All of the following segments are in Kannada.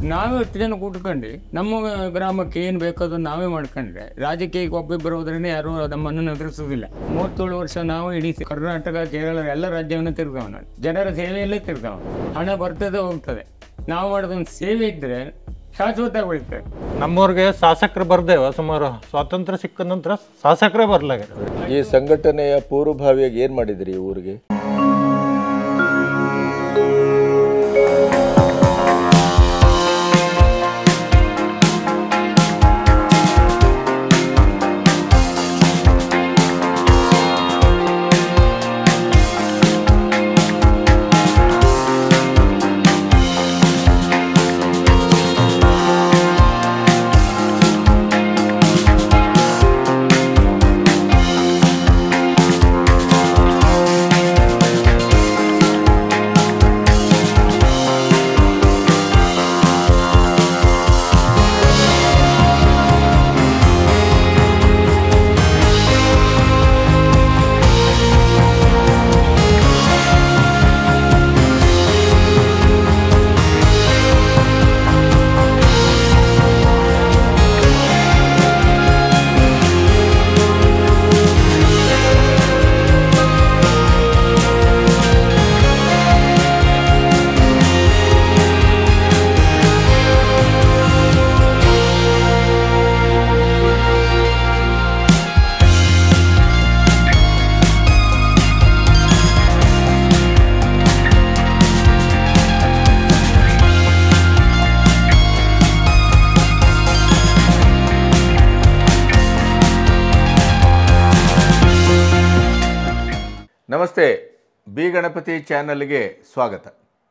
ನಾವೇ ಹತ್ತು ಜನ ಕೂತ್ಕೊಂಡು ನಮ್ಮ ಗ್ರಾಮಕ್ಕೆ ಏನು ಬೇಕಾದ್ರೂ ನಾವೇ ಮಾಡ್ಕೊಂಡ್ರೆ ರಾಜಕೀಯಕ್ಕೆ ಒಬ್ಬಿಬ್ಬರು ಹೋದ್ರೇ ಯಾರು ನಮ್ಮನ್ನು ಎದುರಿಸೋದಿಲ್ಲ ಮೂವತ್ತೇಳು ವರ್ಷ ನಾವು ಇಡೀ ಕರ್ನಾಟಕ ಕೇರಳ ಎಲ್ಲ ರಾಜ್ಯವನ್ನು ತಿರ್ಗವ ನಾನು ಜನರ ಸೇವೆಯಲ್ಲೇ ತಿರ್ಗವ ಹಣ ಬರ್ತದೆ ಹೋಗ್ತದೆ ನಾವು ಮಾಡೋದೊಂದು ಸೇವೆ ಇದ್ದರೆ ಶಾಶ್ವತ ಉಳಿತದೆ ನಮ್ಮೂರಿಗೆ ಶಾಸಕರು ಬರ್ದೇವ ಸುಮಾರು ಸ್ವಾತಂತ್ರ್ಯ ಸಿಕ್ಕ ನಂತರ ಶಾಸಕರೇ ಬರ್ಲಾಗ ಈ ಸಂಘಟನೆಯ ಪೂರ್ವಭಾವಿಯಾಗಿ ಏನು ಮಾಡಿದಿರಿ ಈ ಊರಿಗೆ ನಮಸ್ತೆ ಬಿ ಗಣಪತಿ ಚಾನಲ್ಗೆ ಸ್ವಾಗತ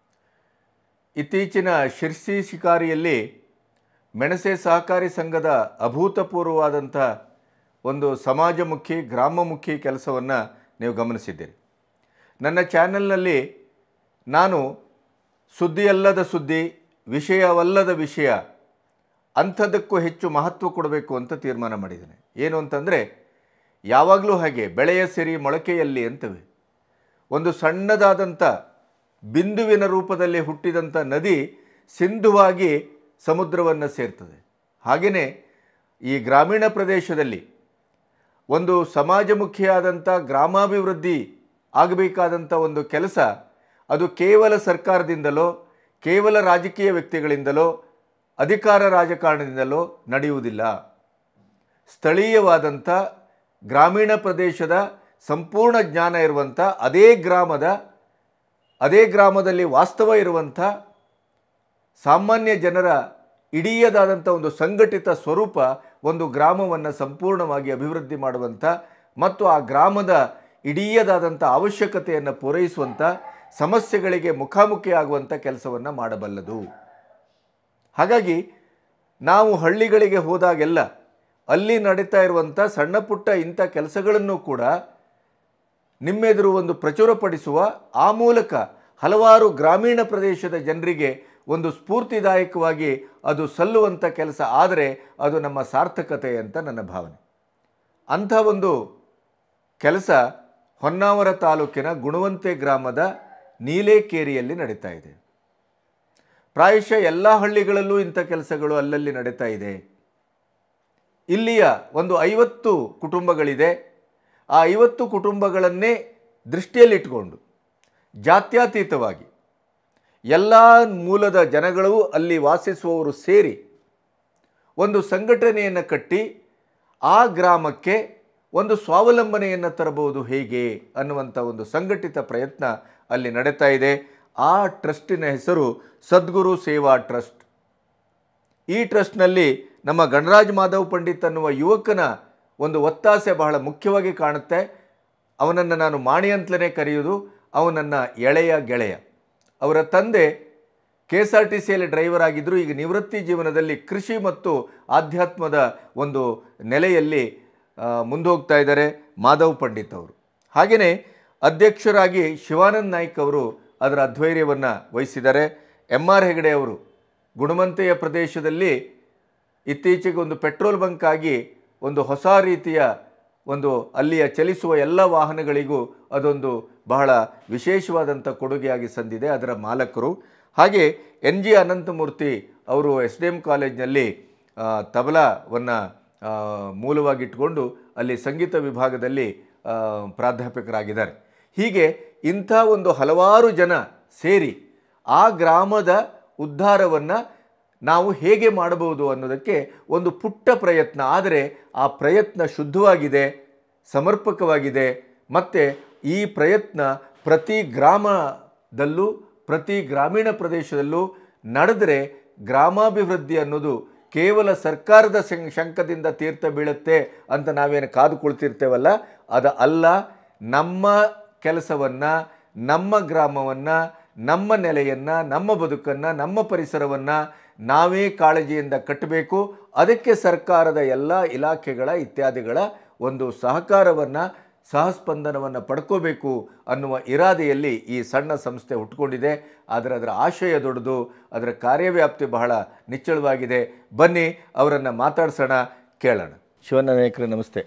ಇತ್ತೀಚಿನ ಶಿರ್ಸಿ ಶಿಕಾರಿಯಲ್ಲಿ ಮೆಣಸೆ ಸಹಕಾರಿ ಸಂಘದ ಅಭೂತಪೂರ್ವವಾದಂಥ ಒಂದು ಸಮಾಜಮುಖಿ ಗ್ರಾಮಮುಖಿ ಕೆಲಸವನ್ನು ನೀವು ಗಮನಿಸಿದ್ದೀರಿ ನನ್ನ ಚಾನೆಲ್ನಲ್ಲಿ ನಾನು ಸುದ್ದಿಯಲ್ಲದ ಸುದ್ದಿ ವಿಷಯವಲ್ಲದ ವಿಷಯ ಅಂಥದ್ದಕ್ಕೂ ಹೆಚ್ಚು ಮಹತ್ವ ಕೊಡಬೇಕು ಅಂತ ತೀರ್ಮಾನ ಮಾಡಿದ್ದೇನೆ ಏನು ಅಂತಂದರೆ ಯಾವಾಗಲೂ ಹಾಗೆ ಬೆಳೆಯ ಸಿರಿ ಮೊಳಕೆಯಲ್ಲಿ ಅಂತವೆ ಒಂದು ಸಣ್ಣದಾದಂಥ ಬಿಂದುವಿನ ರೂಪದಲ್ಲಿ ಹುಟ್ಟಿದಂಥ ನದಿ ಸಿಂಧುವಾಗಿ ಸಮುದ್ರವನ್ನು ಸೇರ್ತದೆ ಹಾಗೆಯೇ ಈ ಗ್ರಾಮೀಣ ಪ್ರದೇಶದಲ್ಲಿ ಒಂದು ಸಮಾಜಮುಖಿಯಾದಂಥ ಗ್ರಾಮಾಭಿವೃದ್ಧಿ ಆಗಬೇಕಾದಂಥ ಒಂದು ಕೆಲಸ ಅದು ಕೇವಲ ಸರ್ಕಾರದಿಂದಲೋ ಕೇವಲ ರಾಜಕೀಯ ವ್ಯಕ್ತಿಗಳಿಂದಲೋ ಅಧಿಕಾರ ರಾಜಕಾರಣದಿಂದಲೋ ನಡೆಯುವುದಿಲ್ಲ ಸ್ಥಳೀಯವಾದಂಥ ಗ್ರಾಮೀಣ ಪ್ರದೇಶದ ಸಂಪೂರ್ಣ ಜ್ಞಾನ ಇರುವಂಥ ಅದೇ ಗ್ರಾಮದ ಅದೇ ಗ್ರಾಮದಲ್ಲಿ ವಾಸ್ತವ ಇರುವಂಥ ಸಾಮಾನ್ಯ ಜನರ ಇಡೀಯದಾದಂಥ ಒಂದು ಸಂಘಟಿತ ಸ್ವರೂಪ ಒಂದು ಗ್ರಾಮವನ್ನು ಸಂಪೂರ್ಣವಾಗಿ ಅಭಿವೃದ್ಧಿ ಮಾಡುವಂಥ ಮತ್ತು ಆ ಗ್ರಾಮದ ಇಡೀಯದಾದಂಥ ಅವಶ್ಯಕತೆಯನ್ನು ಪೂರೈಸುವಂಥ ಸಮಸ್ಯೆಗಳಿಗೆ ಮುಖಾಮುಖಿ ಆಗುವಂಥ ಕೆಲಸವನ್ನು ಮಾಡಬಲ್ಲದು ಹಾಗಾಗಿ ನಾವು ಹಳ್ಳಿಗಳಿಗೆ ಹೋದಾಗೆಲ್ಲ ಅಲ್ಲಿ ನಡೀತಾ ಇರುವಂಥ ಸಣ್ಣ ಪುಟ್ಟ ಇಂಥ ಕೆಲಸಗಳನ್ನು ಕೂಡ ನಿಮ್ಮೆದುರು ಒಂದು ಪ್ರಚುರಪಡಿಸುವ ಆ ಮೂಲಕ ಹಲವಾರು ಗ್ರಾಮೀಣ ಪ್ರದೇಶದ ಜನರಿಗೆ ಒಂದು ಸ್ಫೂರ್ತಿದಾಯಕವಾಗಿ ಅದು ಸಲ್ಲುವಂಥ ಕೆಲಸ ಆದರೆ ಅದು ನಮ್ಮ ಸಾರ್ಥಕತೆ ಅಂತ ನನ್ನ ಭಾವನೆ ಅಂಥ ಒಂದು ಕೆಲಸ ಹೊನ್ನಾವರ ತಾಲೂಕಿನ ಗುಣವಂತೆ ಗ್ರಾಮದ ನೀಲೇಕೇರಿಯಲ್ಲಿ ನಡೀತಾ ಇದೆ ಪ್ರಾಯಶಃ ಎಲ್ಲ ಹಳ್ಳಿಗಳಲ್ಲೂ ಇಂಥ ಕೆಲಸಗಳು ಅಲ್ಲಲ್ಲಿ ನಡೀತಾ ಇದೆ ಇಲ್ಲಿಯ ಒಂದು ಐವತ್ತು ಕುಟುಂಬಗಳಿದೆ ಆ ಐವತ್ತು ಕುಟುಂಬಗಳನ್ನೇ ದೃಷ್ಟಿಯಲ್ಲಿಟ್ಟುಕೊಂಡು ಜಾತ್ಯತೀತವಾಗಿ ಎಲ್ಲ ಮೂಲದ ಜನಗಳು ಅಲ್ಲಿ ವಾಸಿಸುವವರು ಸೇರಿ ಒಂದು ಸಂಘಟನೆಯನ್ನು ಕಟ್ಟಿ ಆ ಗ್ರಾಮಕ್ಕೆ ಒಂದು ಸ್ವಾವಲಂಬನೆಯನ್ನು ತರಬಹುದು ಹೇಗೆ ಅನ್ನುವಂಥ ಒಂದು ಸಂಘಟಿತ ಪ್ರಯತ್ನ ಅಲ್ಲಿ ನಡೀತಾ ಇದೆ ಆ ಟ್ರಸ್ಟಿನ ಹೆಸರು ಸದ್ಗುರು ಸೇವಾ ಟ್ರಸ್ಟ್ ಈ ಟ್ರಸ್ಟ್ನಲ್ಲಿ ನಮ್ಮ ಗಣರಾಜ್ ಮಾಧವ್ ಪಂಡಿತ್ ಅನ್ನುವ ಯುವಕನ ಒಂದು ಒತ್ತಾಸೆ ಬಹಳ ಮುಖ್ಯವಾಗಿ ಕಾಣುತ್ತೆ ಅವನನ್ನು ನಾನು ಮಾಣಿ ಅಂತಲೇ ಕರೆಯುವುದು ಅವನನ್ನು ಎಳೆಯ ಗೆಳೆಯ ಅವರ ತಂದೆ ಕೆ ಎಸ್ ಆರ್ ಟಿ ಸಿಯಲ್ಲಿ ಡ್ರೈವರ್ ಆಗಿದ್ದರು ಈಗ ನಿವೃತ್ತಿ ಜೀವನದಲ್ಲಿ ಕೃಷಿ ಮತ್ತು ಆಧ್ಯಾತ್ಮದ ಒಂದು ನೆಲೆಯಲ್ಲಿ ಆ, ಮುಂದೋಗ್ತಾ ಇದ್ದಾರೆ ಮಾಧವ್ ಪಂಡಿತ್ ಅವರು ಹಾಗೆಯೇ ಅಧ್ಯಕ್ಷರಾಗಿ ಶಿವಾನಂದ್ ನಾಯ್ಕ್ ಅವರು ಅದರ ಅಧ್ವೈರ್ಯವನ್ನು ವಹಿಸಿದ್ದಾರೆ ಎಮ್ ಆರ್ ಹೆಗಡೆ ಅವರು ಗುಣಮಂತೆಯ ಪ್ರದೇಶದಲ್ಲಿ ಇತ್ತೀಚೆಗೆ ಒಂದು ಪೆಟ್ರೋಲ್ ಬಂಕ್ ಆಗಿ ಒಂದು ಹೊಸ ರೀತಿಯ ಒಂದು ಅಲ್ಲಿಯ ಚಲಿಸುವ ಎಲ್ಲ ವಾಹನಗಳಿಗೂ ಅದೊಂದು ಬಹಳ ವಿಶೇಷವಾದಂಥ ಕೊಡುಗೆಯಾಗಿ ಸಂದಿದೆ ಅದರ ಮಾಲಕರು ಹಾಗೆ ಎನ್ ಜಿ ಅನಂತಮೂರ್ತಿ ಅವರು ಎಸ್ ಡಿ ಎಮ್ ಕಾಲೇಜ್ನಲ್ಲಿ ಆ, ತಬಲಾವನ್ನು ಮೂಲವಾಗಿಟ್ಕೊಂಡು ಅಲ್ಲಿ ಸಂಗೀತ ವಿಭಾಗದಲ್ಲಿ ಆ, ಪ್ರಾಧ್ಯಾಪಕರಾಗಿದ್ದಾರೆ ಹೀಗೆ ಇಂಥ ಒಂದು ಹಲವಾರು ಜನ ಸೇರಿ ಆ ಗ್ರಾಮದ ಉದ್ಧಾರವನ್ನು ನಾವು ಹೇಗೆ ಮಾಡಬಹುದು ಅನ್ನೋದಕ್ಕೆ ಒಂದು ಪುಟ್ಟ ಪ್ರಯತ್ನ ಆದರೆ ಆ ಪ್ರಯತ್ನ ಶುದ್ಧವಾಗಿದೆ ಸಮರ್ಪಕವಾಗಿದೆ ಮತ್ತು ಈ ಪ್ರಯತ್ನ ಪ್ರತಿ ಗ್ರಾಮದಲ್ಲೂ ಪ್ರತಿ ಗ್ರಾಮೀಣ ಪ್ರದೇಶದಲ್ಲೂ ನಡೆದರೆ ಗ್ರಾಮಾಭಿವೃದ್ಧಿ ಅನ್ನೋದು ಕೇವಲ ಸರ್ಕಾರದ ಶಂ ಶಂಕದಿಂದ ತೀರ್ಥ ಬೀಳುತ್ತೆ ಅಂತ ನಾವೇನು ಕಾದುಕೊಳ್ತಿರ್ತೇವಲ್ಲ ಅದು ಅಲ್ಲ ನಮ್ಮ ಕೆಲಸವನ್ನು ನಮ್ಮ ಗ್ರಾಮವನ್ನು ನಮ್ಮ ನೆಲೆಯನ್ನು ನಮ್ಮ ಬದುಕನ್ನು ನಮ್ಮ ಪರಿಸರವನ್ನು ನಾವೇ ಕಾಳಜಿಯಿಂದ ಕಟ್ಟಬೇಕು ಅದಕ್ಕೆ ಸರ್ಕಾರದ ಎಲ್ಲ ಇಲಾಖೆಗಳ ಇತ್ಯಾದಿಗಳ ಒಂದು ಸಹಕಾರವನ್ನು ಸಹಸ್ಪಂದನವನ್ನು ಪಡ್ಕೋಬೇಕು ಅನ್ನುವ ಇರಾದೆಯಲ್ಲಿ ಈ ಸಣ್ಣ ಸಂಸ್ಥೆ ಹುಟ್ಕೊಂಡಿದೆ ಆದರೆ ಅದರ ಆಶಯ ದೊಡ್ಡದು ಅದರ ಕಾರ್ಯವ್ಯಾಪ್ತಿ ಬಹಳ ನಿಚ್ಚಳವಾಗಿದೆ ಬನ್ನಿ ಅವರನ್ನು ಮಾತಾಡ್ಸೋಣ ಕೇಳೋಣ ಶಿವಣ್ಣ ನಾಯಕರೇ ನಮಸ್ತೆ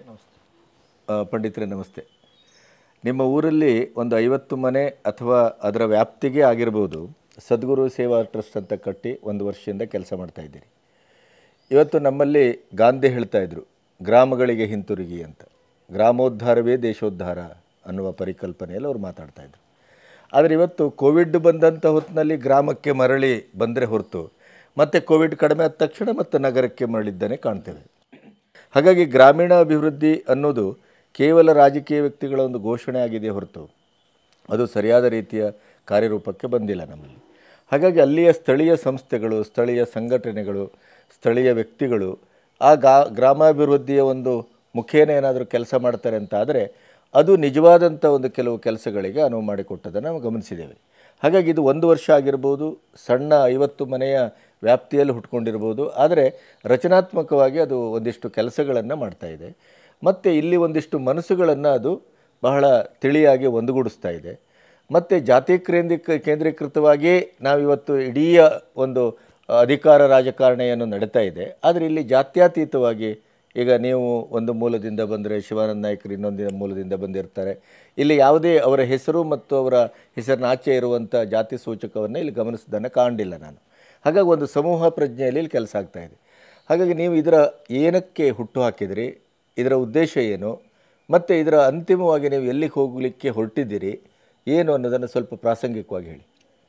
ಆ, ಪಂಡಿತರೇ ನಮಸ್ತೆ ನಿಮ್ಮ ಊರಲ್ಲಿ ಒಂದು ಐವತ್ತು ಮನೆ ಅಥವಾ ಅದರ ವ್ಯಾಪ್ತಿಗೆ ಆಗಿರ್ಬೋದು ಸದ್ಗುರು ಸೇವಾ ಟ್ರಸ್ಟ್ ಅಂತ ಕಟ್ಟಿ ಒಂದು ವರ್ಷದಿಂದ ಕೆಲಸ ಮಾಡ್ತಾ ಇದ್ದೀರಿ ಇವತ್ತು ನಮ್ಮಲ್ಲಿ ಗಾಂಧಿ ಹೇಳ್ತಾ ಇದ್ರು ಗ್ರಾಮಗಳಿಗೆ ಹಿಂತಿರುಗಿ ಅಂತ ಗ್ರಾಮೋದ್ಧಾರವೇ ದೇಶೋದ್ಧಾರ ಅನ್ನುವ ಪರಿಕಲ್ಪನೆಯಲ್ಲಿ ಅವ್ರು ಮಾತಾಡ್ತಾ ಇದ್ರು ಆದರೆ ಇವತ್ತು ಕೋವಿಡ್ ಬಂದಂಥ ಹೊತ್ತಿನಲ್ಲಿ ಗ್ರಾಮಕ್ಕೆ ಮರಳಿ ಬಂದರೆ ಹೊರತು ಮತ್ತೆ ಕೋವಿಡ್ ಕಡಿಮೆ ಆದ ತಕ್ಷಣ ಮತ್ತೆ ನಗರಕ್ಕೆ ಮರಳಿದ್ದಾನೆ ಕಾಣ್ತೇವೆ ಹಾಗಾಗಿ ಗ್ರಾಮೀಣ ಅಭಿವೃದ್ಧಿ ಅನ್ನೋದು ಕೇವಲ ರಾಜಕೀಯ ವ್ಯಕ್ತಿಗಳ ಒಂದು ಘೋಷಣೆ ಆಗಿದೆ ಹೊರತು ಅದು ಸರಿಯಾದ ರೀತಿಯ ಕಾರ್ಯರೂಪಕ್ಕೆ ಬಂದಿಲ್ಲ ನಮ್ಮಲ್ಲಿ ಹಾಗಾಗಿ ಅಲ್ಲಿಯ ಸ್ಥಳೀಯ ಸಂಸ್ಥೆಗಳು ಸ್ಥಳೀಯ ಸಂಘಟನೆಗಳು ಸ್ಥಳೀಯ ವ್ಯಕ್ತಿಗಳು ಆ ಗಾ ಗ್ರಾಮಾಭಿವೃದ್ಧಿಯ ಒಂದು ಮುಖೇನ ಏನಾದರೂ ಕೆಲಸ ಮಾಡ್ತಾರೆ ಅಂತ ಆದರೆ ಅದು ನಿಜವಾದಂಥ ಒಂದು ಕೆಲವು ಕೆಲಸಗಳಿಗೆ ಅನುವು ಮಾಡಿಕೊಟ್ಟದನ್ನು ನಾವು ಗಮನಿಸಿದ್ದೇವೆ ಹಾಗಾಗಿ ಇದು ಒಂದು ವರ್ಷ ಆಗಿರ್ಬೋದು ಸಣ್ಣ ಐವತ್ತು ಮನೆಯ ವ್ಯಾಪ್ತಿಯಲ್ಲಿ ಹುಟ್ಕೊಂಡಿರ್ಬೋದು ಆದರೆ ರಚನಾತ್ಮಕವಾಗಿ ಅದು ಒಂದಿಷ್ಟು ಕೆಲಸಗಳನ್ನು ಮಾಡ್ತಾ ಇದೆ ಮತ್ತು ಇಲ್ಲಿ ಒಂದಿಷ್ಟು ಮನಸ್ಸುಗಳನ್ನು ಅದು ಬಹಳ ತಿಳಿಯಾಗಿ ಒಂದುಗೂಡಿಸ್ತಾ ಇದೆ ಮತ್ತು ಜಾತಿ ಕೇಂದ್ರೀಕ ಕೇಂದ್ರೀಕೃತವಾಗಿಯೇ ನಾವಿವತ್ತು ಇಡೀ ಒಂದು ಅಧಿಕಾರ ರಾಜಕಾರಣೆಯನ್ನು ನಡೀತಾ ಇದೆ ಆದರೆ ಇಲ್ಲಿ ಜಾತ್ಯತೀತವಾಗಿ ಈಗ ನೀವು ಒಂದು ಮೂಲದಿಂದ ಬಂದರೆ ಶಿವಾನಂದ ನಾಯಕರು ಇನ್ನೊಂದು ಮೂಲದಿಂದ ಬಂದಿರ್ತಾರೆ ಇಲ್ಲಿ ಯಾವುದೇ ಅವರ ಹೆಸರು ಮತ್ತು ಅವರ ಹೆಸರಿನ ಆಚೆ ಇರುವಂಥ ಜಾತಿ ಸೂಚಕವನ್ನು ಇಲ್ಲಿ ಗಮನಿಸಿದ್ದನ್ನು ಕಾಣಲಿಲ್ಲ ನಾನು ಹಾಗಾಗಿ ಒಂದು ಸಮೂಹ ಪ್ರಜ್ಞೆಯಲ್ಲಿ ಇಲ್ಲಿ ಕೆಲಸ ಆಗ್ತಾ ಇದೆ ಹಾಗಾಗಿ ನೀವು ಇದರ ಏನಕ್ಕೆ ಹುಟ್ಟು ಹಾಕಿದಿರಿ ಇದರ ಉದ್ದೇಶ ಏನು ಮತ್ತು ಇದರ ಅಂತಿಮವಾಗಿ ನೀವು ಎಲ್ಲಿಗೆ ಹೋಗಲಿಕ್ಕೆ ಹೊರಟಿದ್ದೀರಿ ಏನು ಅನ್ನೋದನ್ನು ಸ್ವಲ್ಪ ಪ್ರಾಸಂಗಿಕವಾಗಿ ಹೇಳಿ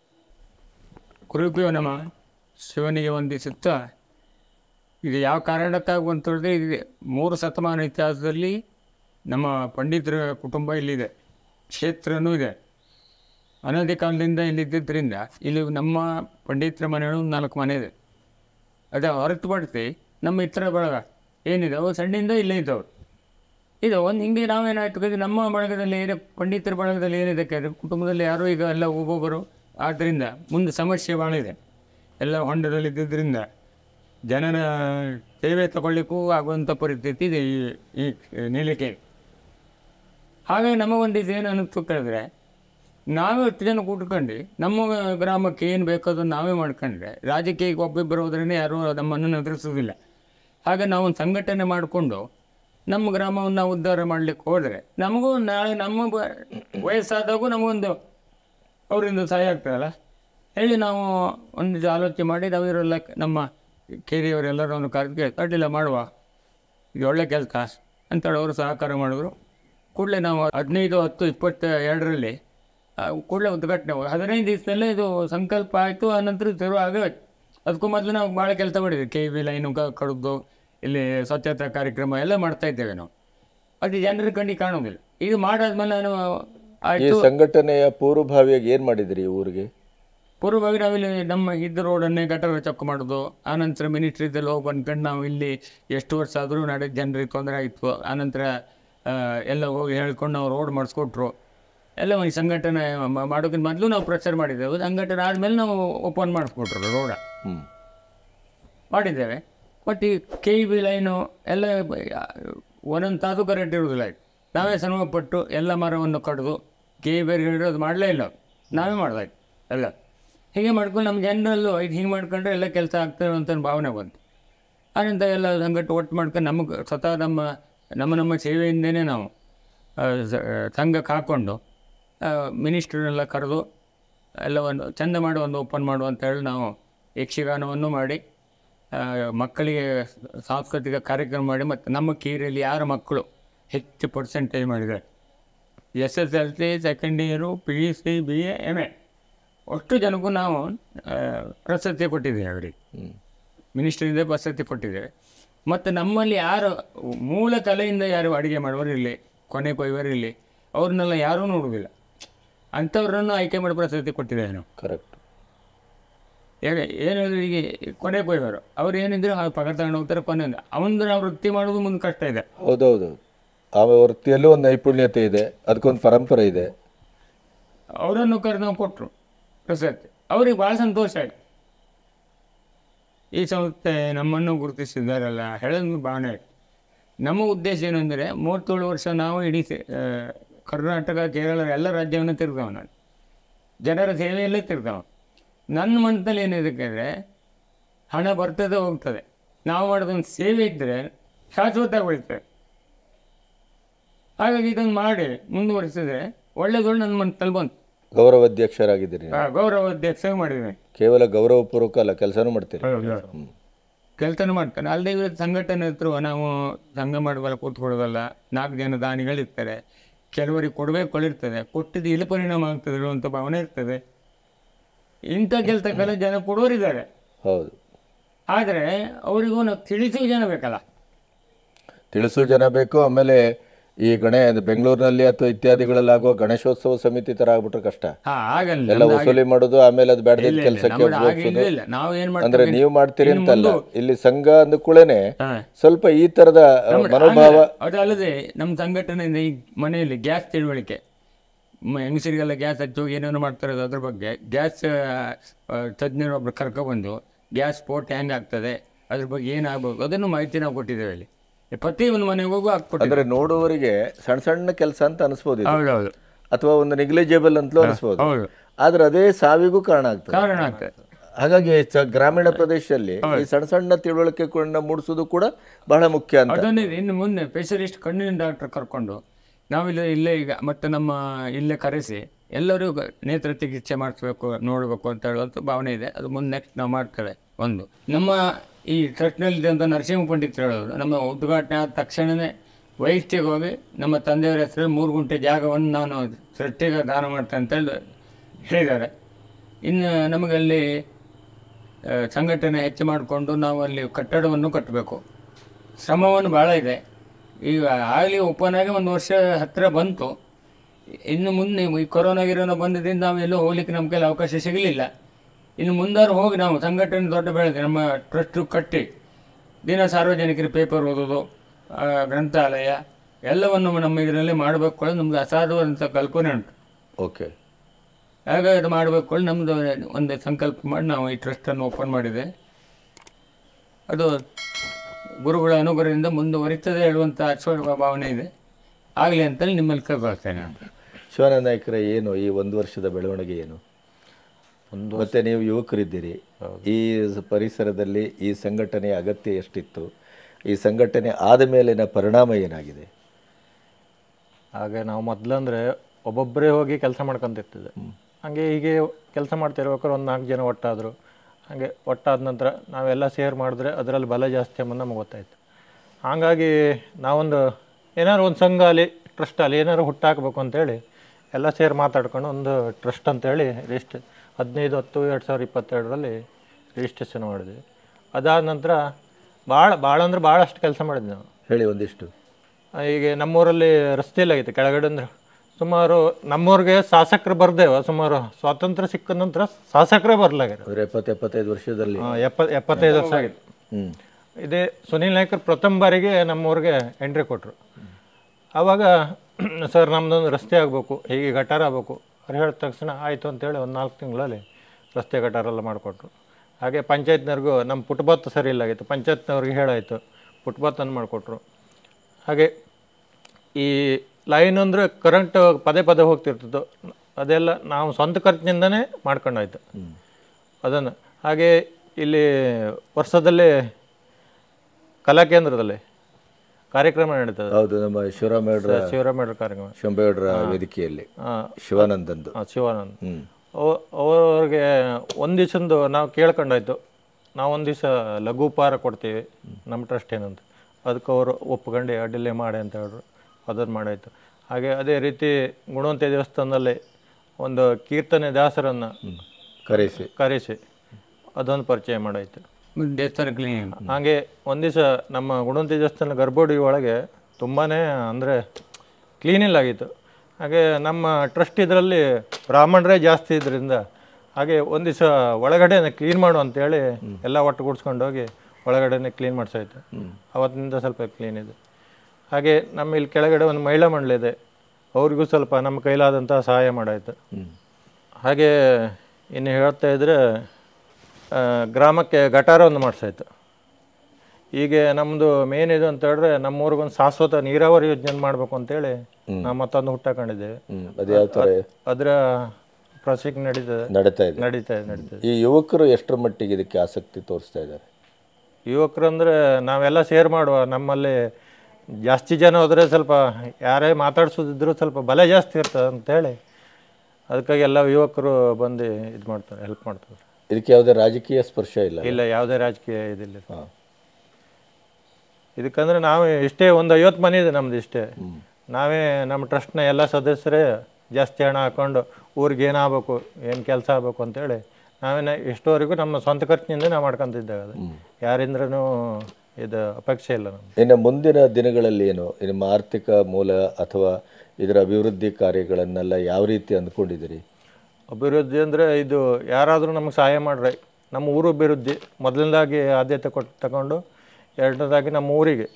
ಕುರುಪಿಯೋ ನಮ ಶಿವನಿಗೆ ವಂದಿಸುತ್ತಾ ಇದು ಯಾವ ಕಾರಣಕ್ಕಾಗಿ ಅಂತ ಹೇಳಿದ್ರೆ ಇದು ಮೂರು ಶತಮಾನ ಇತಿಹಾಸದಲ್ಲಿ ನಮ್ಮ ಪಂಡಿತರ ಕುಟುಂಬ ಇಲ್ಲಿದೆ ಕ್ಷೇತ್ರನೂ ಇದೆ ಅನಾದಿ ಕಾಲದಿಂದ ಇಲ್ಲಿದ್ದರಿಂದ ಇಲ್ಲಿ ನಮ್ಮ ಪಂಡಿತರ ಮನೆಗಳು ಒಂದು ನಾಲ್ಕು ಮನೆ ಇದೆ ಅದು ಹೊರತುಪಡಿಸಿ ನಮ್ಮ ಇತರ ಬಳಗ ಏನಿದೆ ಅವು ಸಣ್ಣಿಂದ ಇಲ್ಲೇ ಇದ್ದವು ಇದು ಒಂದು ಹಿಂಗೆ ನಾವೇನಾಯ್ತು ಗೊತ್ತಾ, ನಮ್ಮ ಬಳಗದಲ್ಲಿ ಏನೇ ಪಂಡಿತರ ಬಳಗದಲ್ಲಿ ಏನಿದೆ ಕೇಳಿದ್ರೆ ಕುಟುಂಬದಲ್ಲಿ ಯಾರೂ ಈಗ ಎಲ್ಲ ಒಬ್ಬೊಬ್ಬರು ಆದ್ದರಿಂದ ಮುಂದೆ ಸಮಸ್ಯೆ ಭಾಳ ಇದೆ ಎಲ್ಲ ಹೊಂಡದಲ್ಲಿ ಇದ್ದಿದ್ದರಿಂದ ಜನರ ಸೇವೆ ತಗೊಳ್ಳಿಕ್ಕೂ ಆಗುವಂಥ ಪರಿಸ್ಥಿತಿ ಇದೆ ಈ ಈ ನೀಲಿಕೆ ಹಾಗಾಗಿ ನಮಗೊಂದು ಇದು ಏನು ಅನ್ನಿಸ್ತು ಕೇಳಿದ್ರೆ ನಾವೇ ಹತ್ತು ಜನ ಕೂತ್ಕೊಂಡು ನಮ್ಮ ಗ್ರಾಮಕ್ಕೆ ಏನು ಬೇಕೋ ಅದನ್ನು ನಾವೇ ಮಾಡ್ಕೊಂಡ್ರೆ ರಾಜಕೀಯಕ್ಕೆ ಒಬ್ಬಿಬ್ಬರು ಹೋದ್ರೇ ಯಾರೂ ನಮ್ಮನ್ನು ಎದುರಿಸೋದಿಲ್ಲ ಹಾಗೆ ನಾವೊಂದು ಸಂಘಟನೆ ಮಾಡಿಕೊಂಡು ನಮ್ಮ ಗ್ರಾಮವನ್ನು ನಾವು ಉದ್ಧಾರ ಮಾಡಲಿಕ್ಕೆ ಹೋದರೆ ನಮಗೂ ನಾಳೆ ನಮ್ಮ ಬ- ವಯಸ್ಸಾದಾಗೂ ನಮಗೊಂದು ಅವರಿಂದ ಸಹಾಯ ಆಗ್ತದಲ್ಲ ಹೇಳಿ ನಾವು ಒಂದು ಆಲೋಚನೆ ಮಾಡಿ ನಾವಿರೆಲ್ಲ ನಮ್ಮ ಕೇರಿಯವರೆಲ್ಲರನ್ನು ಕರೆದು ಅಡ್ಡಿಲ್ಲ ಮಾಡುವ ಇದು ಒಳ್ಳೆ ಕೆಲಸ ಅಂತೇಳಿ ಅವರು ಸಹಕಾರ ಮಾಡಿದ್ರು ಕೂಡಲೇ ನಾವು ಹದಿನೈದು ಹತ್ತು ಇಪ್ಪತ್ತ ಎರಡರಲ್ಲಿ ಕೂಡಲೇ ಉದ್ಘಾಟನೆ ಹದಿನೈದು ದಿವಸದಲ್ಲೇ ಇದು ಸಂಕಲ್ಪ ಆಯಿತು ಆನಂತರ ಶುರು ಆಗ ಅದಕ್ಕೂ ಮೊದಲು ನಾವು ಭಾಳ ಕೆಲಸ ಮಾಡಿದ್ವಿ ಕೆ ವಿ ಲೈನು ಕ ಕಡ್ದು ಇಲ್ಲಿ ಸ್ವಚ್ಛತಾ ಕಾರ್ಯಕ್ರಮ ಎಲ್ಲ ಮಾಡ್ತಾ ಇದ್ದೇವೆ ನಾವು ಅದು ಜನರ ಕಣ್ಣಿಗೆ ಕಾಣೋದಿಲ್ಲ ಇದು ಮಾಡಾದ್ಮೇಲೆ ನಾನು ಈ ಆಯಿತು ಸಂಘಟನೆಯ ಪೂರ್ವಭಾವಿಯಾಗಿ ಏನು ಮಾಡಿದಿರಿ ಈ ಊರಿಗೆ ಪೂರ್ವವಾಗಿ ನಾವಿಲ್ಲಿ ನಮ್ಮ ಇದ್ದ ರೋಡನ್ನೇ ಗಟರ ಚೊಕ್ಕ ಮಾಡೋದು ಆನಂತರ ಮಿನಿಸ್ಟ್ರಿದಲ್ಲಿ ಹೋಗಿ ಬಂದ್ಕೊಂಡು ನಾವು ಇಲ್ಲಿ ಎಷ್ಟು ವರ್ಷ ಆದರೂ ನಡೆ ಜನರಿಗೆ ತೊಂದರೆ ಆಯಿತು ಆನಂತರ ಆ, ಎಲ್ಲ ಹೋಗಿ ಹೇಳ್ಕೊಂಡು ನಾವು ರೋಡ್ ಮಾಡಿಸ್ಕೊಟ್ರು ಎಲ್ಲ ಒಂದು ಸಂಘಟನೆ ಮ- ಮಾಡೋಕ್ಕಿಂತ ಮೊದಲು ನಾವು ಪ್ರಚಾರ ಮಾಡಿದ್ದೆವು ಸಂಘಟನೆ ಆದಮೇಲೆ ನಾವು ಓಪನ್ ಮಾಡಿಸ್ಕೊಟ್ರು ರೋಡ ಹ್ಞೂ ಮಾಡಿದ್ದೇವೆ ಬಟ್ ಈ ಕೆ ಇ ಬಿ ಲೈನು ಎಲ್ಲ ಬ- ಯಾ- ಒಂದೊಂದು ತಾಸು ಕರೆಂಟ್ ಇರೋದಿಲ್ಲ ಇದು. ನಾವೇ ಶ್ರಮಪಟ್ಟು ಎಲ್ಲ ಮರವನ್ನು ಕಡಿದು ಕೆ ಇ ಬಿ ಅದು ಮಾಡಲೇ ಇಲ್ಲ ನಾವೇ ಮಾಡ್ದಾಯ್ತು ಎಲ್ಲ ಹೀಗೆ ಮಾಡ್ಕೊಂಡು ನಮ್ಮ ಜನರಲ್ಲೂ ಇದು ಹಿಂಗೆ ಮಾಡ್ಕೊಂಡ್ರೆ ಎಲ್ಲ ಕೆಲಸ ಆಗ್ತದೆ ಅಂತ ಭಾವನೆ ಬಂತು ಆನಂತರ ಎಲ್ಲ ಸಂಘಟ ಒಟ್ಟು ಮಾಡ್ಕೊಂಡು ನಮಗೆ ಸ್ವತಃ ನಮ್ಮ ನಮ್ಮ ನಮ್ಮ ಸೇವೆಯಿಂದನೇ ನಾವು ಆ, ಸ- ಸಂಘಕ್ಕೆ ಹಾಕ್ಕೊಂಡು ಮಿನಿಸ್ಟ್ರನ್ನೆಲ್ಲ ಕರೆದು ಎಲ್ಲ ಒಂದು ಚಂದ ಮಾಡಿ ಒಂದು ಓಪನ್ ಮಾಡು ಅಂತ ಹೇಳಿ ನಾವು ಯಕ್ಷಗಾನವನ್ನು ಮಾಡಿ ಆ, ಮಕ್ಕಳಿಗೆ ಸಾಂಸ್ಕೃತಿಕ ಕಾರ್ಯಕ್ರಮ ಮಾಡಿ ಮತ್ತು ನಮ್ಮ ಕೀರಲ್ಲಿ ಯಾರ ಮಕ್ಕಳು ಹೆಚ್ಚು ಪರ್ಸೆಂಟೇಜ್ ಮಾಡಿದ್ದಾರೆ S S L C second year P U C B A M A ಅಷ್ಟು ಜನಕ್ಕೂ ನಾವು ಆ, ಪ್ರಶಸ್ತಿ ಕೊಟ್ಟಿದ್ದೇವೆ ಅವರಿಗೆ ಮಿನಿಸ್ಟ್ರಿಂದ ಪ್ರಶಸ್ತಿ ಕೊಟ್ಟಿದ್ದೇವೆ ಮತ್ತು ನಮ್ಮಲ್ಲಿ ಯಾರು ಮೂಲ ಕಲೆಯಿಂದ ಯಾರು ಅಡುಗೆ ಮಾಡುವವರು ಇಲ್ಲಿ ಕೊನೆ ಕೊಯ್ಯುವರು ಇಲ್ಲಿ ಅವ್ರನ್ನೆಲ್ಲ ಯಾರೂ ನೋಡುವುದಿಲ್ಲ ಅಂಥವ್ರನ್ನು ಆಯ್ಕೆ ಮಾಡಿ ಪ್ರಶಸ್ತಿ ಕೊಟ್ಟಿದ್ದೇವೆ ನಾವು ಕರೆಕ್ಟ್ ಹೇಗೆ ಏನಾದರೂ ಈಗ ಕೊನೆ ಕೊಯ್ಯುವರು ಅವ್ರು ಏನಿದ್ರು ಆ ಪಗಾರ ತಗೊಂಡು ಹೋಗ್ತಾರೆ ಕೊನೆ ಅವನ ವೃತ್ತಿ ಮಾಡೋದು ಮುಂದೆ ಕಷ್ಟ ಇದೆ ಹೌದೌದು ಆ ವೃತ್ತಿಯಲ್ಲೂ ಒಂದು ನೈಪುಣ್ಯತೆ ಇದೆ ಅದಕ್ಕೊಂದು ಪರಂಪರೆ ಇದೆ ಅವರನ್ನು ಕರೆದು ನಾವು ಕೊಟ್ಟರು ಪ್ರಶಸ್ತಿ ಅವ್ರಿಗೆ ಭಾಳ ಸಂತೋಷ ಆಯ್ತು ಈ ಸಂಸ್ಥೆ ನಮ್ಮನ್ನು ಗುರುತಿಸಿದ್ದಾರಲ್ಲ ಹೇಳೋದು ಭಾವನೆ ಆಯ್ತು ನಮ್ಮ ಉದ್ದೇಶ ಏನು ಅಂದರೆ ಮೂವತ್ತೇಳು ವರ್ಷ ನಾವು ಇಡೀ ಸೆ- ಆ, ಕರ್ನಾಟಕ ಕೇರಳ ಎಲ್ಲ ರಾಜ್ಯವನ್ನು ತಿರ್ಗಾವ ನಾನು ಜನರ ಸೇವೆಯಲ್ಲೇ ತಿರ್ಗಾವ ನನ್ನ ಮನದಲ್ಲಿ ಏನಿದಕ್ಕೆ ಅಂದರೆ ಹಣ ಬರ್ತದೆ ಹೋಗ್ತದೆ ನಾವು ಮಾಡೋದೊಂದು ಸೇವೆ ಇದ್ದರೆ ಶಾಶ್ವತ ಉಳಿತದೆ ಹಾಗಾಗಿ ಇದನ್ನು ಮಾಡಿ ಮುಂದುವರಿಸಿದ್ರೆ ಒಳ್ಳೆಯದು ನನ್ನ ಮನಸ್ಸಲ್ಲಿ ಬಂತು ಗೌರವಾಧ್ಯಕ್ಷರಾಗಿದ್ದೀರಿ ಆ, ಗೌರವ ಅಧ್ಯಕ್ಷ ಮಾಡಿದ್ದೀನಿ ಕೇವಲ ಗೌರವಪೂರ್ವಕ ಅಲ್ಲ ಕೆಲಸನೂ ಮಾಡ್ತೀರಿ ಕೆಲಸನೂ ಮಾಡ್ತಾನೆ ಅಲ್ಲದೆ ಇವ್ರ ಸಂಘಟನೆ ಹತ್ರ ನಾವು ಸಂಘ ಮಾಡುವಲ್ಲ ಕೂತ್ಕೊಳ್ಳೋದಲ್ಲ ನಾಲ್ಕು ಜನ ದಾನಿಗಳಿರ್ತಾರೆ ಕೆಲವರಿಗೆ ಕೊಡಬೇಕು ಕೊಳಿರ್ತದೆ ಕೊಟ್ಟಿದ್ದು ಇಲ್ಲಿ ಪರಿಣಾಮ ಆಗ್ತದೆ ಅಂತ ಭಾವನೆ ಇರ್ತದೆ ಇಂಥ ಕೆಲಸಕ್ಕೆಲ್ಲ ಜನ ಕೊಡೋರಿದ್ದಾರೆ ಹೌದು ಆದರೆ ಅವರಿಗೂ ನಾವು ತಿಳಿಸುವ ಜನ ಬೇಕಲ್ಲ ತಿಳಿಸೋ ಜನ ಬೇಕು ಆಮೇಲೆ ಈ ಗಣೆ ಬೆಂಗಳೂರಿನಲ್ಲಿ ಅಥವಾ ಇತ್ಯಾದಿಗಳಲ್ಲಿ ಆಗುವ ಗಣೇಶೋತ್ಸವ ಸಮಿತಿ ತರ ಆಗ್ಬಿಟ್ರೆ ಕಷ್ಟ ಹಾಂ ಆಗಲ್ಲ ಎಲ್ಲ ವಸೂಲಿ ಮಾಡೋದು ಆಮೇಲೆ ಅದು ಬೇಡದ ಕೆಲಸಕ್ಕೆ ನಮ್ಮದು ಹಾಗೆ ಇಲ್ಲ ಇಲ್ಲ ನಾವು ಏನು ಅಂದ್ರೆ ಮಾಡ್ತೀವಿ ನೀವು ಮಾಡ್ತೀರಿ ಅಂತಲ್ಲ ಇಲ್ಲಿ ಸಂಘ ಅಂದಕೂಡೇನೆ ಹಾಂ ಸ್ವಲ್ಪ ಈ ತರದ ಅಹ್, ಮನೋಭಾವ ಅದು ಅಲ್ಲದೆ ನಮ್ಮ ಸಂಘಟನೆಯಿಂದ ಈ ಮನೆಯಲ್ಲಿ ಗ್ಯಾಸ್ ತಿಳುವಳಿಕೆ ಮ- ಹೆಂಗಸರಿಗೆಲ್ಲ ಗ್ಯಾಸ್ ಹಚ್ಚೋಗಿ ಏನೇನೋ ಮಾಡ್ತಾರೆ ಅದ್ರ ಬಗ್ಗೆ ಗ್ಯಾಸ್ ತಜ್ಞರು ಒಬ್ರು ಕರ್ಕೊಬಂದು ಗ್ಯಾಸ್ ಸ್ಫೋಟ ಹೆಂಗೆ ಆಗ್ತದೆ ಅದ್ರ ಬಗ್ಗೆ ಏನಾಗ್ಬೋದು ಅದನ್ನು ಮಾಹಿತಿ ನಾವು ಕೊಟ್ಟಿದ್ದೇವೆ ಇಲ್ಲಿ ಪ್ರತಿಯೊಂದು ಮನೆಗೆ ಹೋಗು ಹಾಕ್ಕೊಟ್ಟಿದ್ದೇವೆ ಅಂದ್ರೆ ನೋಡುವವರಿಗೆ ಸಣ್ಣ ಸಣ್ಣ ಕೆಲಸ ಅಂತ ಅನಿಸ್ಬೋದು ಇದು. ಹೌದೌದು ಅಥವಾ ಒಂದು ನೆಗ್ಲಿಜೇಬಲ್ ಅಂತಲೂ ಅನಿಸ್ಬೋದು ಹೌದು ಆದ್ರೆ ಅದೇ ಸಾವಿಗೂ ಕಾರಣ ಆಗ್ತದೆ ಕಾರಣ ಆಗ್ತದೆ ಹಾಗಾಗಿ ಸ- ಗ್ರಾಮೀಣ ಪ್ರದೇಶದಲ್ಲಿ ಈ ಸಣ್ಣ ಸಣ್ಣ ತಿಳುವಳಿಕೆ ಕೊಂಡ ಮೂಡಿಸೋದು ಕೂಡ ಬಹಳ ಮುಖ್ಯ ಅಂತ ಅದನ್ನೇ ಇನ್ನು ಮುಂದೆ ಸ್ಪೆಷಲಿಸ್ಟ್ ಕಣ್ಣಿನ ಡಾಕ್ಟರ್ ಕರ್ಕೊಂಡು ನಾವಿಲ್ಲ ಇಲ್ಲೇ ಈಗ ಮತ್ತೆ ನಮ್ಮ ಇಲ್ಲೇ ಕರೆಸಿ ಎಲ್ಲರಿಗೂ ನೇತ್ರ ಚಿಕಿತ್ಸೆ ಮಾಡಿಸ್ಬೇಕು ನೋಡಬೇಕು ಅಂತ ಹೇಳುವಂಥ ಭಾವನೆ ಇದೆ ಅದು ಮುಂದೆ ನೆಕ್ಸ್ಟ್ ನಾವು ಮಾಡ್ತೇವೆ ಒಂದು ನಮ್ಮ ಈ ಟ್ರಸ್ಟ್ನಲ್ಲಿ ಅಂತ ನರಸಿಂಹ ಪಂಡಿತ್ ಹೇಳೋದು ನಮ್ಮ ಉದ್ಘಾಟನೆ ಆದ ತಕ್ಷಣವೇ ವೈಷ್ಟಿಗೆ ಹೋಗಿ ನಮ್ಮ ತಂದೆಯವರ ಹೆಸರು ಮೂರು ಗುಂಟೆ ಜಾಗವನ್ನು ನಾನು ಟ್ರಸ್ಟಿಗೆ ದಾನ ಮಾಡ್ತೇನೆ ಅಂತ ಹೇಳಿ ಹೇಳಿದ್ದಾರೆ ಇನ್ನು ನಮಗಲ್ಲಿ ಆ, ಸಂಘಟನೆ ಹೆಚ್ಚು ಮಾಡಿಕೊಂಡು ನಾವು ಅಲ್ಲಿ ಕಟ್ಟಡವನ್ನು ಕಟ್ಟಬೇಕು ಶ್ರಮವನ್ನು ಭಾಳ ಇದೆ ಈಗ ಆಗಲಿ ಓಪನ್ ಆಗಿ ಒಂದು ವರ್ಷ ಹತ್ತಿರ ಬಂತು ಇನ್ನು ಮುಂದೆ ಈ ಕೊರೋನಾ ಗಿರೋನಾ ಬಂದಿದ್ದರಿಂದ ನಾವು ಎಲ್ಲೂ ಹೋಗ್ಲಿಕ್ಕೆ ನಮ್ಮ ಕೈಲಿ ಅವಕಾಶ ಸಿಗಲಿಲ್ಲ ಇನ್ನು ಮುಂದಾರು ಹೋಗಿ ನಾವು ಸಂಘಟನೆ ದೊಡ್ಡ ಬೆಳೆದ ನಮ್ಮ ಟ್ರಸ್ಟು ಕಟ್ಟಿ ದಿನ ಸಾರ್ವಜನಿಕರ ಪೇಪರ್ ಓದೋದು ಆ, ಗ್ರಂಥಾಲಯ ಎಲ್ಲವನ್ನು ನಮ್ಮ ಇದರಲ್ಲಿ ಮಾಡಬೇಕು ಅನ್ನೋದು ನಮ್ಗೆ ಅಸಾಧ್ಯವಾದಂಥ ಕಲ್ಪನೆ ಉಂಟು ಓಕೆ ಹಾಗಾಗಿ ಅದು ಮಾಡಬೇಕು ಅಂತ ನಮ್ಮದು ಒಂದು ಸಂಕಲ್ಪ ಮಾಡಿ ನಾವು ಈ ಟ್ರಸ್ಟನ್ನು ಓಪನ್ ಮಾಡಿದೆ ಅದು ಗುರುಗಳ ಅನುಗ್ರಹದಿಂದ ಮುಂದುವರಿತದೆ ಹೇಳುವಂಥ ಅಶ್ವ ಭಾವನೆ ಇದೆ ಆಗಲಿ ಅಂತೇಳಿ ನಿಮ್ಮಲ್ಲಿ ಕೇಳ್ಕೊಳ್ತೇನೆ ನಾನು ಶಿವಾನಂದ ನಾಯ್ಕರ ಏನು ಈ ಒಂದು ವರ್ಷದ ಬೆಳವಣಿಗೆ ಏನು ಮತ್ತೆ ನೀವು ಯುವಕರಿದ್ದೀರಿ ಈ ಸ- ಪರಿಸರದಲ್ಲಿ ಈ ಸಂಘಟನೆಯ ಅಗತ್ಯ ಎಷ್ಟಿತ್ತು ಈ ಸಂಘಟನೆ ಆದ ಮೇಲಿನ ಪರಿಣಾಮ ಏನಾಗಿದೆ ಹಾಗೆ ನಾವು ಮೊದಲಂದ್ರೆ ಒಬ್ಬೊಬ್ಬರೇ ಹೋಗಿ ಕೆಲಸ ಮಾಡ್ಕೊಂತಿರ್ತಿದ್ದೆ ಹಾಗೆ ಹೀಗೆ ಕೆಲಸ ಮಾಡ್ತಿರ್ಬೇಕಾದ್ರೆ ಒಂದು ನಾಲ್ಕು ಜನ ಒಟ್ಟಾದರು ಹಾಗೆ ಒಟ್ಟಾದ ನಂತರ ನಾವೆಲ್ಲ ಶೇರ್ ಮಾಡಿದ್ರೆ ಅದರಲ್ಲಿ ಬಲ ಜಾಸ್ತಿ ಎಂಬುದು ನಮಗೆ ಗೊತ್ತಾಯಿತು ಹಾಗಾಗಿ ನಾವೊಂದು ಏನಾದ್ರು ಒಂದು ಸಂಘ ಅಲ್ಲಿ ಟ್ರಸ್ಟ್ ಅಲ್ಲಿ ಏನಾದ್ರು ಹುಟ್ಟಾಕಬೇಕು ಅಂತೇಳಿ ಎಲ್ಲ ಸೇರಿ ಮಾತಾಡ್ಕೊಂಡು ಒಂದು ಟ್ರಸ್ಟ್ ಅಂತೇಳಿ ರಿಜಿಸ್ಟ್ರ್ ಹದಿನೈದು ಹತ್ತು ಎರಡು ಸಾವಿರದ ಇಪ್ಪತ್ತೆರಡರಲ್ಲಿ ರಿಜಿಸ್ಟ್ರೇಷನ್ ಮಾಡಿದ್ವಿ ಅದಾದ ನಂತರ ಭಾಳ ಭಾಳ ಅಂದ್ರೆ ಭಾಳಷ್ಟು ಕೆಲಸ ಮಾಡಿದ್ವಿ ನಾವು ಹೇಳಿ ಒಂದಿಷ್ಟು ಈಗ ನಮ್ಮೂರಲ್ಲಿ ರಸ್ತೆಯಲ್ಲಾಗಿತ್ತು ಕೆಳಗಡೆ ಅಂದ್ರೆ ಸುಮಾರು ನಮ್ಮೂರಿಗೆ ಶಾಸಕರು ಬರ್ದೇವ ಸುಮಾರು ಸ್ವಾತಂತ್ರ್ಯ ಸಿಕ್ಕ ನಂತರ ಶಾಸಕರೇ ಬರ್ಲಾಗ್ಯಾರ ಅಂದ್ರೆ ಎಪ್ಪತ್ತು ಎಪ್ಪತ್ತೈದು ವರ್ಷದಲ್ಲಿ ಆ, ಎಪ್ಪ ಎಪ್ಪತ್ತೈದು ವರ್ಷ ಆಗಿತ್ತು ಹ್ಮ್ ಇದೇ ಸುನೀಲ್ ನಾಯ್ಕರ್ ಪ್ರಥಮ ಬಾರಿಗೆ ನಮ್ಮೂರಿಗೆ ಎಂಟ್ರಿ ಕೊಟ್ಟರು ಆವಾಗ ಸರ್ ನಮ್ಮದೊಂದು ರಸ್ತೆ ಆಗಬೇಕು ಹೀಗೆ ಗಟಾರ ಆಗಬೇಕು ಅವ್ರು ಹೇಳಿದ ತಕ್ಷಣ ಆಯಿತು ಅಂತೇಳಿ ಒಂದು ನಾಲ್ಕು ತಿಂಗಳಲ್ಲಿ ರಸ್ತೆ ಗಟಾರೆಲ್ಲ ಮಾಡಿಕೊಟ್ರು ಹಾಗೆ ಪಂಚಾಯತ್ನವ್ರಿಗೂ ನಮ್ಮ ಪುಟ್ಬಾತ್ ಸರಿ ಇಲ್ಲಾಗಿತ್ತು ಪಂಚಾಯತ್ನವ್ರಿಗೆ ಹೇಳಾಯಿತು ಪುಟ್ಬಾತನ್ನು ಮಾಡಿಕೊಟ್ರು ಹಾಗೆ ಈ ಲೈನ್ ಅಂದರೆ ಕರೆಂಟ್ ಪದೇ ಪದೇ ಹೋಗ್ತಿರ್ತದ್ದು ಅದೆಲ್ಲ ನಾವು ಸ್ವಂತ ಖರ್ಚಿನಿಂದನೇ ಮಾಡ್ಕೊಂಡಾಯ್ತು ಅದನ್ನು ಹಾಗೆ ಇಲ್ಲಿ ವರ್ಷದಲ್ಲಿ ಕಲಾ ಕೇಂದ್ರದಲ್ಲಿ ಕಾರ್ಯಕ್ರಮ ನಡೀತದೆ ಹೌದು ನಮ್ಮ ಶಿವರಾಮೇಡ್ರ ಶಿವರಾಮೇಶ್ವರ ಕಾರ್ಯಕ್ರಮ ಶಂಬೇಡ್ರ ವೇದಿಕೆಯಲ್ಲಿ ಆ, ಶಿವಾನಂದಂದು ಆ, ಶಿವಾನಂದ್ ಹ್ಮ್ ಅವ- ಅವ್ರಿಗೆ ಒಂದು ದಿವಸದ್ದು ನಾವು ಕೇಳ್ಕೊಂಡಾಯ್ತು ನಾವು ಒಂದು ದಿವಸ ಲಘು ಉಪಹಾರ ಕೊಡ್ತೀವಿ ನಮ್ಮ ಟ್ರಸ್ಟ್ ಏನಂತ ಅದಕ್ಕೆ ಅವರು ಒಪ್ಕೊಂಡು ಅಡ್ಡಿಲ್ಲೇ ಮಾಡಿ ಅಂತ ಹೇಳಿದ್ರು ಅದನ್ನು ಮಾಡಾಯಿತು ಹಾಗೆ ಅದೇ ರೀತಿ ಗುಣವಂತ ದೇವಸ್ಥಾನದಲ್ಲಿ ಒಂದು ಕೀರ್ತನೆ ದಾಸರನ್ನು ಕರೆಸಿ ಕರೆಸಿ ಅದೊಂದು ಪರಿಚಯ ಮಾಡಾಯಿತು ದೇವಸ್ಥಾನ ಕ್ಲೀನ್ ಹಾಗೆ ಒಂದು ದಿವಸ ನಮ್ಮ ಗುಣವಂತ ದೇವಸ್ಥಾನ ಗರ್ಭಗುಡಿ ಒಳಗೆ ತುಂಬಾ ಅಂದರೆ ಕ್ಲೀನಿಲ್ಲ ಆಗಿತ್ತು ಹಾಗೆ ನಮ್ಮ ಟ್ರಸ್ಟ್ ಇದರಲ್ಲಿ ಬ್ರಾಹ್ಮಣರೇ ಜಾಸ್ತಿ ಇದರಿಂದ ಹಾಗೆ ಒಂದು ದಿವಸ ಒಳಗಡೆನೆ ಕ್ಲೀನ್ ಮಾಡು ಅಂತೇಳಿ ಎಲ್ಲ ಒಟ್ಟುಗೂಡ್ಸ್ಕೊಂಡು ಹೋಗಿ ಒಳಗಡೆನೆ ಕ್ಲೀನ್ ಮಾಡಿಸಾಯ್ತು ಅವತ್ತಿನಿಂದ ಸ್ವಲ್ಪ ಕ್ಲೀನ್ ಇದೆ ಹಾಗೆ ನಮ್ಮ ಇಲ್ಲಿ ಕೆಳಗಡೆ ಒಂದು ಮಹಿಳಾ ಮಂಡಳಿ ಇದೆ ಅವ್ರಿಗೂ ಸ್ವಲ್ಪ ನಮ್ಮ ಕೈಲಾದಂಥ ಸಹಾಯ ಮಾಡಾಯ್ತು ಹಾಗೆ ಇನ್ನು ಹೇಳ್ತಾ ಇದ್ದರೆ ಆ, ಗ್ರಾಮಕ್ಕೆ ಗಟಾರ ಒಂದು ಮಾಡಿಸಾಯ್ತು ಈಗ ನಮ್ಮದು ಮೇನ್ ಇದು ಅಂತ ಹೇಳಿದ್ರೆ ನಮ್ಮೂರಿಗೊಂದು ಶಾಶ್ವತ ನೀರಾವರಿ ಯೋಜನೆ ಮಾಡಬೇಕು ಅಂತೇಳಿ ನಾವು ಮತ್ತೊಂದು ಹುಟ್ಟಾಕೊಂಡಿದ್ದೇವೆ ಹ್ಮ್ ಅದು ಯಾವ ಥರ ಅದರ ಪ್ರೊಸೆಸ್ ನಡೀತದೆ ನಡೀತಾ ಇದೆ ನಡೀತಾ ಇದೆ ನಡೀತದೆ ಈ ಯುವಕರು ಎಷ್ಟರ ಮಟ್ಟಿಗೆ ಇದಕ್ಕೆ ಆಸಕ್ತಿ ತೋರಿಸ್ತಾ ಇದ್ದಾರೆ ಯುವಕರು ಅಂದರೆ ನಾವೆಲ್ಲ ಶೇರ್ ಮಾಡುವ ನಮ್ಮಲ್ಲಿ ಜಾಸ್ತಿ ಜನ ಹೋದರೆ ಸ್ವಲ್ಪ ಯಾರೇ ಮಾತಾಡ್ಸೋದಿದ್ರು ಸ್ವಲ್ಪ ಬಲ ಜಾಸ್ತಿ ಇರ್ತದೆ ಅಂತೇಳಿ ಅದಕ್ಕಾಗಿ ಎಲ್ಲ ಯುವಕರು ಬಂದು ಇದು ಮಾಡ್ತಾರೆ ಹೆಲ್ಪ್ ಮಾಡ್ತಾರೆ ಇದಕ್ಕೆ ಯಾವುದೇ ರಾಜಕೀಯ ಸ್ಪರ್ಶ ಇಲ್ಲ ಇಲ್ಲ ಯಾವುದೇ ರಾಜಕೀಯ ಇದಿಲ್ಲ ಹಾಂ ಇದಕ್ಕಂದ್ರೆ ನಾವು ಇಷ್ಟೇ ಒಂದು ಐವತ್ತು ಮನೆ ಇದೆ ನಮ್ದು ಇಷ್ಟೇ ನಾವೇ ನಮ್ಮ ಟ್ರಸ್ಟ್ನ ಎಲ್ಲ ಸದಸ್ಯರೇ ಜಾಸ್ತಿ ಹಣ ಹಾಕೊಂಡು ಊರಿಗೆ ಏನಾಗಬೇಕು ಏನು ಕೆಲಸ ಆಗಬೇಕು ಅಂತೇಳಿ ನಾವೇನ ಎಷ್ಟೋವರೆಗೂ ನಮ್ಮ ಸ್ವಂತ ಖರ್ಚಿನಿಂದ ನಾವು ಮಾಡ್ಕೊತಿದ್ದೇವೆ ಅದು ಯಾರಿಂದ್ರೂ ಇದು ಅಪೇಕ್ಷೆ ಇಲ್ಲ ನಮ್ಗೆ ಇನ್ನು ಮುಂದಿನ ದಿನಗಳಲ್ಲಿ ಏನು ನಿಮ್ಮ ಆರ್ಥಿಕ ಮೂಲ ಅಥವಾ ಇದರ ಅಭಿವೃದ್ಧಿ ಕಾರ್ಯಗಳನ್ನೆಲ್ಲ ಯಾವ ರೀತಿ ಅಂದ್ಕೊಂಡಿದ್ದೀರಿ ಅಭಿವೃದ್ಧಿ ಅಂದರೆ ಇದು ಯಾರಾದರೂ ನಮಗೆ ಸಹಾಯ ಮಾಡ್ರೆ ನಮ್ಮ ಊರು ಅಭಿವೃದ್ಧಿ ಮೊದಲನೇದಾಗಿ ಆದ್ಯತೆ ಕೊಟ್ಟು ತಗೊಂಡು ಎರಡನೇದಾಗಿ ನಮ್ಮ ಊರಿಗೆ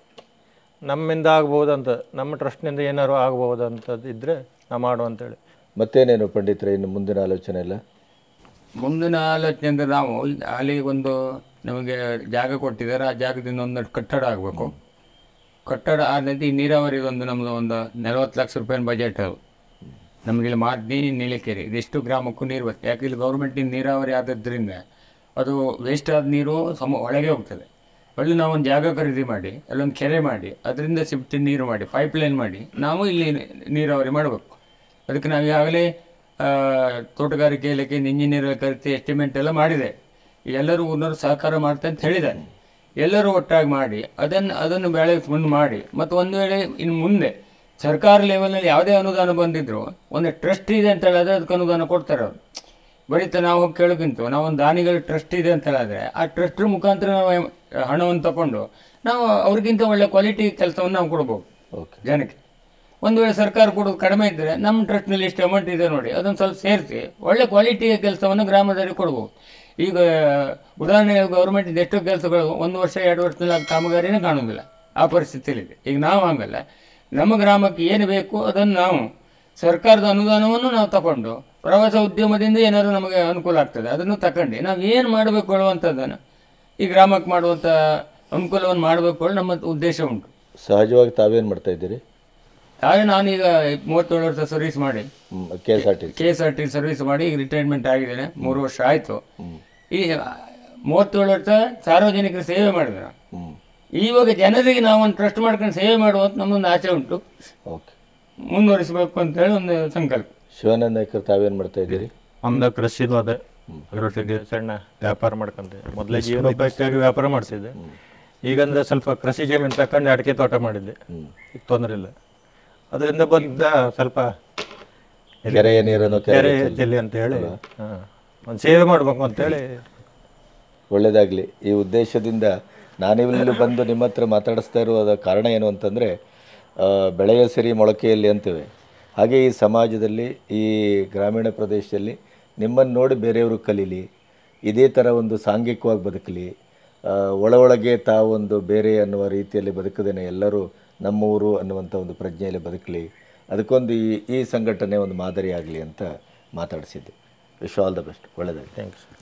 ನಮ್ಮಿಂದ ಆಗ್ಬೋದಂತ ನಮ್ಮ ಟ್ರಸ್ಟ್ನಿಂದ ಏನಾದ್ರು ಆಗ್ಬೋದಂಥದ್ದು ಇದ್ದರೆ ನಾವು ಮಾಡು ಅಂತೇಳಿ ಮತ್ತೇನೇನು ಪಂಡಿತರೆ ಇನ್ನು ಮುಂದಿನ ಆಲೋಚನೆ ಇಲ್ಲ ಮುಂದಿನ ಆಲೋಚನೆ ಅಂದರೆ ನಾವು ಈಗ ಅಲ್ಲಿ ಒಂದು ನಮಗೆ ಜಾಗ ಕೊಟ್ಟಿದ್ದಾರೆ ಆ ಜಾಗದಿಂದ ಒಂದು ಕಟ್ಟಡ ಆಗಬೇಕು ಕಟ್ಟಡ ಆದ ಈ ನೀರಾವರಿದೊಂದು ನಮ್ಮದು ಒಂದು ನಲವತ್ತು ಲಕ್ಷ ರೂಪಾಯಿನ ಬಜೆಟ್ ಅದು ನಮಗೆ ಇಲ್ಲಿ ಮಾರ್ನಿ ನೀಲಕೆರೆ ಇದೆಷ್ಟು ಗ್ರಾಮಕ್ಕೂ ನೀರು ಬರ್ತದೆ ಯಾಕೆ ಇಲ್ಲಿ ಗೌರ್ಮೆಂಟಿನ ನೀರಾವರಿ ಆದದ್ರಿಂದ ಅದು ವೇಸ್ಟ್ ಆದ ನೀರು ಸಮ ಒಳಗೆ ಹೋಗ್ತದೆ ಒಳ್ಳೆ ನಾವು ಒಂದು ಜಾಗ ಖರೀದಿ ಮಾಡಿ ಅಲ್ಲೊಂದು ಕೆರೆ ಮಾಡಿ ಅದರಿಂದ ಸಿಫ್ಟಿ ನೀರು ಮಾಡಿ ಪೈಪ್ ಲೈನ್ ಮಾಡಿ ನಾವು ಇಲ್ಲಿ ನೀರಾವರಿ ಮಾಡಬೇಕು ಅದಕ್ಕೆ ನಾವು ಈಗಾಗಲೇ ಆ, ತೋಟಗಾರಿಕೆ ಇಲಾಖೆ ಇಂಜಿನಿಯರ್ ಕರೆಸಿ ಎಸ್ಟಿಮೇಟ್ ಎಲ್ಲ ಮಾಡಿದೆ ಎಲ್ಲರೂ ಊರಿನವರು ಸಹಕಾರ ಮಾಡ್ತಾ ಅಂತ ಹೇಳಿದ್ದಾರೆ ಎಲ್ಲರೂ ಒಟ್ಟಾಗಿ ಮಾಡಿ ಅದನ್ನು ಅದನ್ನು ಬೆಳೆ ಮುಂದೆ ಮಾಡಿ ಮತ್ತು ಒಂದು ವೇಳೆ ಇನ್ನು ಮುಂದೆ ಸರ್ಕಾರ ಲೆವೆಲ್ನಲ್ಲಿ ಯಾವುದೇ ಅನುದಾನ ಬಂದಿದ್ರು ಒಂದು ಟ್ರಸ್ಟ್ ಇದೆ ಅಂತ ಹೇಳಿದ್ರೆ ಅದಕ್ಕೆ ಅನುದಾನ ಕೊಡ್ತಾರೆ ಅವರು ಬಳಿತ ನಾವು ಹೋಗಿ ಕೇಳೋಕ್ಕಿಂತ ನಾವು ಒಂದು ದಾನಿಗಳ ಟ್ರಸ್ಟ್ ಇದೆ ಅಂತ ಹೇಳಿದ್ರೆ ಆ ಟ್ರಸ್ಟ್ರ ಮುಖಾಂತರ ನಾವು ಹಣವನ್ನು ತಗೊಂಡು ನಾವು ಅವ್ರಿಗಿಂತ ಒಳ್ಳೆ ಕ್ವಾಲಿಟಿ ಕೆಲಸವನ್ನು ನಾವು ಕೊಡ್ಬೋದು ಓಕೆ ಜನಕ್ಕೆ ಒಂದು ವೇಳೆ ಸರ್ಕಾರ ಕೊಡೋದು ಕಡಿಮೆ ಇದ್ದರೆ ನಮ್ಮ ಟ್ರಸ್ಟ್ನಲ್ಲಿ ಎಷ್ಟು ಅಮೌಂಟ್ ಇದೆ ನೋಡಿ ಅದನ್ನು ಸ್ವಲ್ಪ ಸೇರಿಸಿ ಒಳ್ಳೆ ಕ್ವಾಲಿಟಿಯ ಕೆಲಸವನ್ನು ಗ್ರಾಮದಲ್ಲಿ ಕೊಡ್ಬೋದು ಈಗ ಉದಾಹರಣೆ ಗೌರ್ಮೆಂಟ್ ಎಷ್ಟೋ ಕೆಲಸಗಳು ಒಂದು ವರ್ಷ ಎರಡು ವರ್ಷದಲ್ಲಿ ಆ ಕಾಮಗಾರಿನೇ ಕಾಣೋದಿಲ್ಲ ಆ ಪರಿಸ್ಥಿತಿಯಲ್ಲಿದೆ ಈಗ ನಾವು ಹಂಗಲ್ಲ ನಮ್ಮ ಗ್ರಾಮಕ್ಕೆ ಏನು ಬೇಕು ಅದನ್ನು ನಾವು ಸರ್ಕಾರದ ಅನುದಾನವನ್ನು ನಾವು ತಗೊಂಡು ಪ್ರವಾಸ ಉದ್ಯಮದಿಂದ ಏನಾದರೂ ನಮಗೆ ಅನುಕೂಲ ಆಗ್ತದೆ ಅದನ್ನು ತಗೊಂಡು ನಾವು ಏನು ಮಾಡಬೇಕು ಹೇಳುವಂಥದ್ದನ್ನು ಈ ಗ್ರಾಮಕ್ಕೆ ಮಾಡುವಂಥ ಅನುಕೂಲವನ್ನು ಮಾಡಬೇಕು ಹೇಳಿ ನಮ್ಮ ಉದ್ದೇಶ ಉಂಟು ಸಹಜವಾಗಿ ತಾವೇನು ಮಾಡ್ತಾ ಇದ್ದೀರಿ ಹಾಗೆ ನಾನೀಗ ಮೂವತ್ತೇಳು ವರ್ಷ ಸರ್ವಿಸ್ ಮಾಡಿ K S R T K S R T service ಮಾಡಿ ಈಗ ರಿಟೈರ್ಮೆಂಟ್ ಆಗಿದ್ದೇನೆ ಮೂರು ವರ್ಷ ಆಯಿತು ಈ ಮೂವತ್ತೇಳು ವರ್ಷ ಸಾರ್ವಜನಿಕರ ಸೇವೆ ಮಾಡಿದೆ ನಾನು. ಹ್ಞೂ ಇವಾಗ ಜನರಿಗೆ ನಾವು ಒಂದು ಟ್ರಸ್ಟ್ ಮಾಡ್ಕೊಂಡು ಸೇವೆ ಮಾಡುವಂತ ನಮ್ಮೊಂದು ಆಸೆ ಉಂಟು ಓಕೆ ಮುಂದುವರಿಸಬೇಕು ಅಂತೇಳಿ ಒಂದು ಸಂಕಲ್ಪ ಶಿವಾನಂದ ನಾಯ್ಕರ್ ತಾವೇನು ಮಾಡ್ತಾ ಇದ್ದೀರಿ ನಮ್ದು ಕೃಷಿದು ಅದೇ ರೊಟ್ಟಿಗೆ ಸಣ್ಣ ವ್ಯಾಪಾರ ಮಾಡ್ಕೊಂತೀವಿ ಮೊದಲೇ ಜೀವನೋಪಾಯಕ್ಕಾಗಿ ವ್ಯಾಪಾರ ಮಾಡ್ತಿದ್ದೆ ಈಗಂದ್ರೆ ಸ್ವಲ್ಪ ಕೃಷಿ ಜಮೀನು ತಕೊಂಡು ಅಡಿಕೆ ತೋಟ ಮಾಡಿದ್ದೆ ಈಗ ತೊಂದರೆ ಇಲ್ಲ ಅದರಿಂದ ಬಂದ ಸ್ವಲ್ಪ ಕೆರೆಯ ನೀರನ್ನು ಕೆರೆ ಕೆರೆ ಜಲ್ಲಿ ಅಂತ ಹೇಳಿ ಒಂದು ಸೇವೆ ಮಾಡ್ಬೇಕು ಅಂತೇಳಿ ಒಳ್ಳೆಯದಾಗಲಿ ಈ ಉದ್ದೇಶದಿಂದ ನಾನಿಲ್ಲಿ ಬಂದು ನಿಮ್ಮ ಹತ್ರ ಮಾತಾಡಿಸ್ತಾ ಇರುವ ಕಾರಣ ಏನು ಅಂತಂದರೆ ಬೆಳೆಯ ಸಿರಿ ಮೊಳಕೆಯಲ್ಲಿ ಅಂತೇವೆ ಹಾಗೆ ಈ ಸಮಾಜದಲ್ಲಿ ಈ ಗ್ರಾಮೀಣ ಪ್ರದೇಶದಲ್ಲಿ ನಿಮ್ಮನ್ನು ನೋಡಿ ಬೇರೆಯವರು ಕಲೀಲಿ ಇದೇ ಥರ ಒಂದು ಸಾಂಘಿಕವಾಗಿ ಬದುಕಲಿ ಆ, ಒಳ ಒಳಗೆ ತಾವೊಂದು ಬೇರೆ ಅನ್ನುವ ರೀತಿಯಲ್ಲಿ ಬದುಕದೇನೆ ಎಲ್ಲರೂ ನಮ್ಮೂರು ಅನ್ನುವಂಥ ಒಂದು ಪ್ರಜ್ಞೆಯಲ್ಲಿ ಬದುಕಲಿ ಅದಕ್ಕೊಂದು ಈ ಈ ಸಂಘಟನೆ ಒಂದು ಮಾದರಿ ಆಗಲಿ ಅಂತ ಮಾತಾಡಿಸಿದ್ದೆ ವಿಶ್ ಆಲ್ ದ ಬೆಸ್ಟ್ ಒಳ್ಳೆಯದಾಗಲಿ ಥ್ಯಾಂಕ್ಸ್